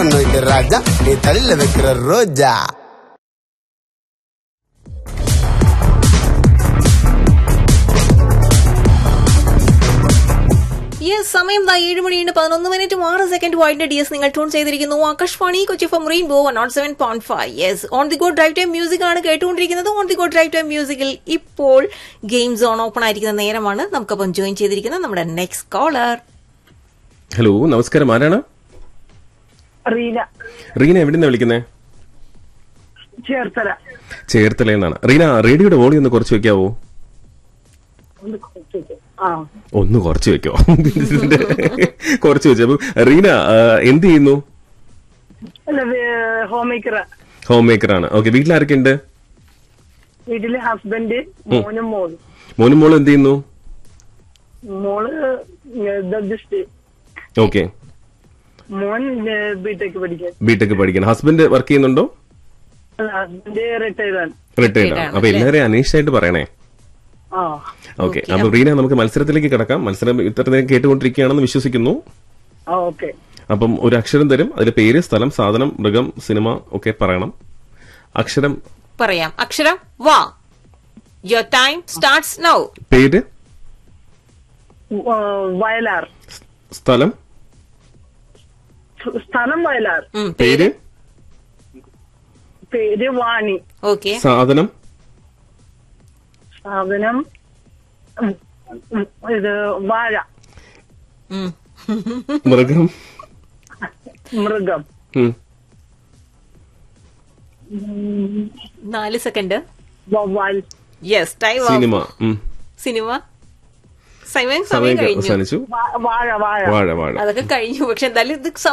ஒண்ணு இது ராஜா நீ தள்ள வைக்கிற ரோஜா യെസ് സമയം ദാ ഏഴ് മണിയുണ്ട് പതിനൊന്ന് മിനിറ്റും ആറ് സെക്കൻഡ് വൈഡ് ഡി എസ് നിങ്ങൾ ട്യൂൺ ചെയ്തിരിക്കുന്നു Akashvani Kochi from Rainbow one nought seven point five yes on the go drive time music ആണ് കേട്ടുകൊണ്ടിരിക്കുന്നത് on the go drive time മ്യൂസിക്കിൽ ഇപ്പോൾ ഗെയിം സോൺ ഓപ്പൺ ആയിരിക്കുന്ന നേരമാണ് നമുക്കപ്പം ജോയിൻ ചെയ്തിരിക്കുന്ന നമ്മുടെ നെക്സ്റ്റ് കോളർ ഹലോ നമസ്കാരം ആരാണ് റീന റീന എവിടുന്ന വിളിക്കുന്നേ ചേർത്തല ചേർത്തല എന്നാണ് റീന റേഡിയോയുടെ വോളി ഒന്ന് കുറച്ച് വെക്കാവോ ഒന്ന് കുറച്ച് വെക്ക്. ആ ഒന്ന് കുറച്ച് വെക്കോ കുറച്ച് വെച്ചു അപ്പൊ റീന ആ, എന്ത് ചെയ്യുന്നു അല്ല ഹോം മേക്കർ ഹോം മേക്കർ ആണ് ഓക്കെ വീട്ടിൽ ആരൊക്കെ ഉണ്ട് വീട്ടില് ഹസ്ബൻഡ് മോനും മോളും മോനും മോളും എന്ത് ചെയ്യുന്നു മോള് ദസ്റ്റ് ഓക്കെ മോൻ ബിടെക് പഠിക്കാൻ ബിടെക് പഠിക്കണം ഹസ്ബൻഡ് വർക്ക് ചെയ്യുന്നുണ്ടോ ഹസ്ബൻഡ് റിട്ടയർഡ് ആണ് റിട്ടയർഡ് ആണ് അപ്പൊ എല്ലാവരെയും അന്വേഷിച്ചായിട്ട് പറയണേ ആ ഓക്കെ അപ്പൊ റീന നമുക്ക് മത്സരത്തിലേക്ക് കിടക്കാം മത്സരം ഇത്തരത്തിൽ കേട്ടുകൊണ്ടിരിക്കുകയാണെന്ന് വിശ്വസിക്കുന്നു ആ ഓക്കെ അപ്പം ഒരു അക്ഷരം തരും അതിന്റെ പേര് സ്ഥലം സാധനം മൃഗം സിനിമ ഒക്കെ പറയണം അക്ഷരം പറയാം അക്ഷരം വാ യുവർ ടൈം സ്റ്റാർട്ട്സ് നൗ പേര് വയലാർ സ്ഥലം സ്ഥലം വയലാർ പേര് പേര് വാണി ഓക്കെ സാധനം സാധനം ഉം, ഉം, ഇത് വാഴ മൃഗം മൃഗം ഉം. നാല് സെക്കൻഡ് വവ്വാൽ യെസ് ടൈം സിനിമ ഉം. സിനിമ സമയം സമയം സമയം കഴിഞ്ഞു അവസാനിച്ചു വാ- വാഴ വാഴ വാഴ വാഴ അതൊക്കെ കഴിഞ്ഞു പക്ഷെ എന്തായാലും ഇത്